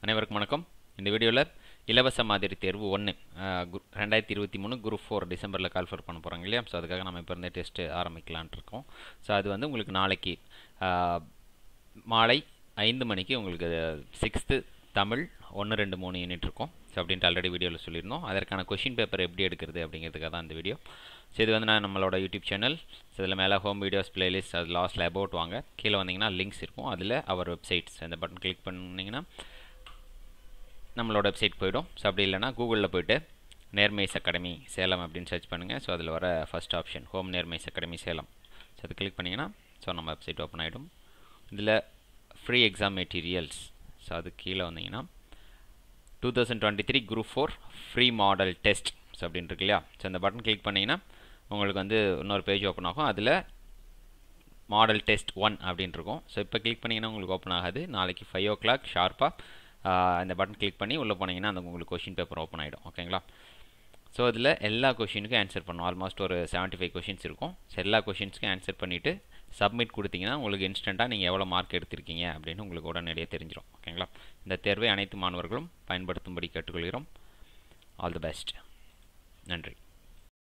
அனைவருக்கும் வணக்கம் இந்த வீடியோவில் இலவச மாதிரி தேர்வு ஒன்று ரெண்டாயிரத்தி இருபத்தி மூணு குரூப் ஃபோர் டிசம்பரில் கால்ஃபர் பண்ண போகிறாங்க இல்லையா ஸோ அதுக்காக நம்ம இப்போ இருந்தே டெஸ்ட்டு ஆரம்பிக்கலான்ட்டு இருக்கோம் ஸோ அது வந்து உங்களுக்கு நாளைக்கு ஆஹ், மாலை ஐந்து மணிக்கு உங்களுக்கு சிக்ஸ்த்து தமிழ் ஒன்று ரெண்டு மூணு யூனிட் இருக்கும் ஸோ அப்படின்ட்டு ஆல்ரெடி வீடியோவில் சொல்லியிருந்தோம் அதற்கான கொஷின் பேப்பர் எப்படி எடுக்கிறது அப்படிங்கிறதுக்காக தான் இந்த வீடியோ ஸோ இது வந்து நான் நம்மளோட யூடியூப் சேனல் ஸோ இதில் மேலே ஹோம் வீடியோஸ் பிளேலிஸ்ட் அது லாஸ்ட்டில் அபவுட் வாங்க கீழே வந்தீங்கன்னா லிங்க்ஸ் இருக்கும் அதில் அவர் வெப்சைட்ஸ் அந்த பட்டன் கிளிக் பண்ணிங்கன்னா நம்மளோட வெப்சைட் போயிடும் ஸோ அப்படி இல்லைனா கூகுளில் போயிட்டு நேர்மைஸ் அகாடமி சேலம் அப்படின்னு சர்ச் பண்ணுங்கள் ஸோ அதில் வர ஃபர்ஸ்ட் ஆப்ஷன் ஹோம் நேர்மைஸ் அகாடமி சேலம் ஸோ அது கிளிக் பண்ணிங்கன்னா ஸோ நம்ம வெப்சைட் ஓப்பன் ஆகிடும் இதில் ஃப்ரீ எக்ஸாம் மெட்டீரியல்ஸ் ஸோ அது கீழே வந்தீங்கன்னா two thousand twenty three group four free model test so அப்படின்னு இருக்கு இல்லையா ஸோ அந்த பட்டன் கிளிக் பண்ணிங்கன்னா உங்களுக்கு வந்து இன்னொரு பேஜ் ஓப்பன் ஆகும் அதில் மாடல் டெஸ்ட் ஒன் அப்படின்னு இருக்கும் ஸோ இப்போ கிளிக் பண்ணிங்கன்னா உங்களுக்கு ஓப்பன் ஆகாது நாளைக்கு ஃபைவ் ஓ கிளாக் ஷார்ப்பாக இந்த பட்டன் கிளிக் பண்ணி உள்ளே போனீங்கன்னா அந்த உங்களுக்கு கொஷின் பேப்பர் ஓப்பன் ஆகிடும் ஓகேங்களா ஸோ அதில் எல்லா கொஷினுக்கும் ஆன்சர் பண்ணும் ஆல்மோஸ்ட் ஒரு செவன்ட்டி ஃபைவ் கொஷின்ஸ் இருக்கும் ஸோ எல்லா கொஷின்ஸ்க்கும் ஆன்சர் பண்ணிவிட்டு சப்மிட் கொடுத்தீங்கன்னா உங்களுக்கு இன்ஸ்டண்ட்டாக நீங்கள் எவ்வளோ மார்க் எடுத்திருக்கீங்க அப்படின்னு உங்களுக்கு உடனடியாக தெரிஞ்சிடும் ஓகேங்களா இந்த தேர்வை அனைத்து மாணவர்களும் பயன்படுத்தும்படி கேட்டுக்கொள்கிறோம் ஆல் தி பெஸ்ட் நன்றி